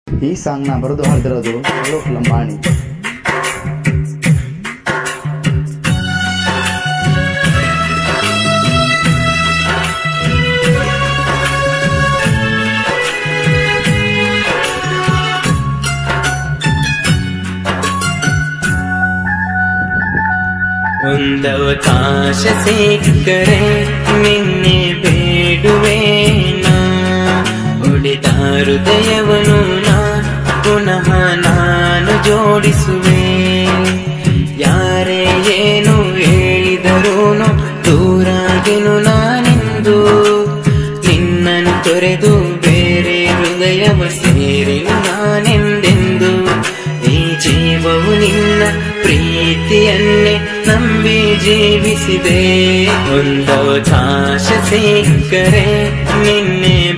ಈ ಸಾಂಗ್ನ ಬರೆದು ಹಾಡಿದಿರೋದು ಅಲೋಕ್ ಲಂಬಾಣಿ ಒಂದವಕಾಶ ಸಿಕ್ಕರೆ ನಿನ್ನೆ ಬೇಡುವೇನ ಉಳಿದ ಹೃದಯವನ್ನು ನಾ ಪುನಃ ನಾನು ಜೋಡಿಸುವೆ ಯಾರೇ ಏನು ಹೇಳಿದರೂನು ದೂರಾಗೆನು ನಾನೆಂದು ನಿನ್ನನ್ನು ತೊರೆದು ಬೇರೆ ಹೃದಯವ ಸೇರಿ ನಾನೆಂದೆಂದು ಈ ಜೀವವು ನಿನ್ನ ಪ್ರೀತಿಯನ್ನೇ ನಂಬಿ ಜೀವಿಸಿದೆ ಒಂದವಕಾಶ ಸಿಕ್ಕರೆ ನಿನ್ನೆ